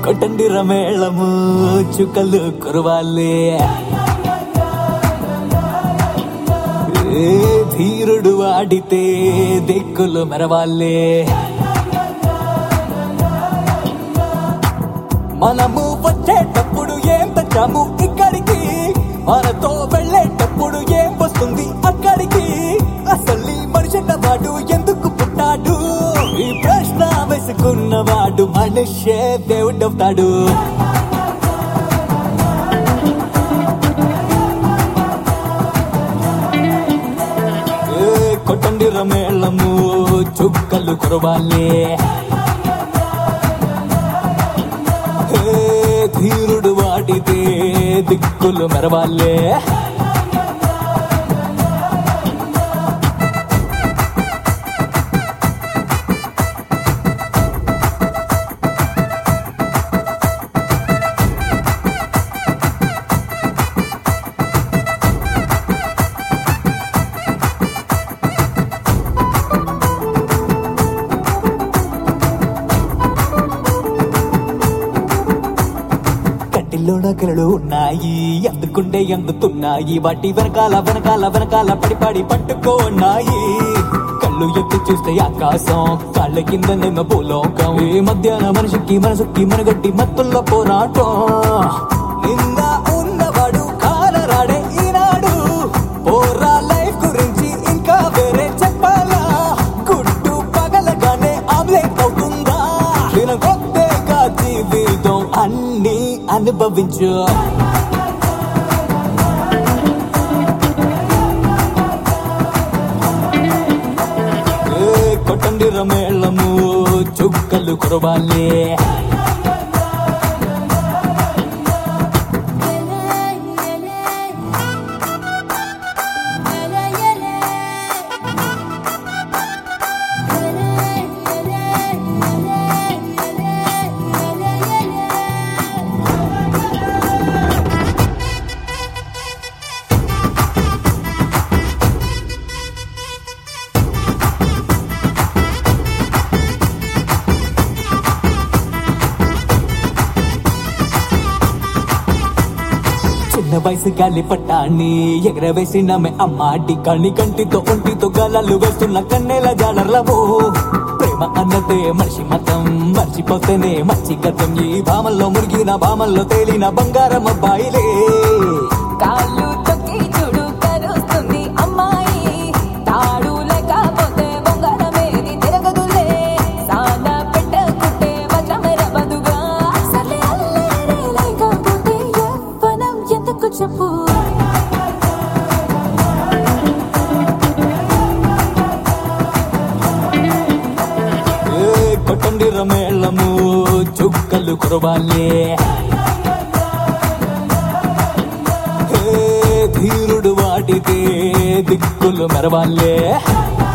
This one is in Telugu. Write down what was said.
కొట్టండి రమేళము చుక్కలు కురవాలి ఏ ధీరుడు ఆడితే దిక్కులు మెరవాలి మనము వచ్చేటప్పుడు ఏం తెచ్చాము ఇక్కడికి మనతో వెళ్ళేటప్పుడు ఏం వస్తుంది అక్కడికి అసలు ఈ మనిషి వాడు ఎందుకు పుట్టాడు ఈ ప్రశ్న వేసుకున్నవాడు మనిషే దేవుడవుతాడు ఏ కొట్టండి రమేళము చుక్కలు కురవాలి ఏ ధీరుడు వాడితే దిక్కులు మెరవాలే కంటిలోన కలలు ఉన్నాయి అందుకుంటే అందుతున్నాయి వాటి వెనకాల వెనకాల వెనకాల పడి పడి పట్టుకోన్నాయి కళ్ళు ఎత్తి చూస్తే ఆకాశం కాళ్ళ కింద నిన్న భూలోకం ఈ మధ్యాహ్న మనిషికి మనసుకి మనగట్టి మత్తుల్లో పోరాటం నిన్న ఉన్నవాడు కాలరాడే ఈనాడు పోరా లైఫ్ గురించి ఇంకా వేరే చెప్పాలా గుడ్డు పగలగానే ఆమ్లెట్ అవుతుందా వినగొత్తేగా జీవితం అన్ని అనుభవించు ఏ కొట్టండి రమేళము చుక్కలు కురవాలి చిన్న వయసు గాలి పట్టాన్ని ఎగరవేసిన మే అమ్మాటి కణి కంటితో ఒంటితో గాలాలు వేస్తున్న కన్నెల జాలర్లవో ప్రేమ అన్నదే మనిషి మతం మర్చిపోతేనే మంచి గతం ఈ భామల్లో మురిగిన భామల్లో తేలిన బంగారం అబ్బాయిలే కాళ్ళు తొక్కి చూడు కరుస్తుంది అమ్మాయి తాడు లేకపోతే బొంగరమేది తిరగదులే సాన పెట్టకుంటే వజ్రమెరవదుగా సర్లే అల్లరే లేకపోతే యవ్వనం ఎందుకు చెప్పు ఏ కొట్టండి రమేళము చుక్కలు కురవాలి ఏ ధీరుడు వాటితే దిక్కులు మెరవాలే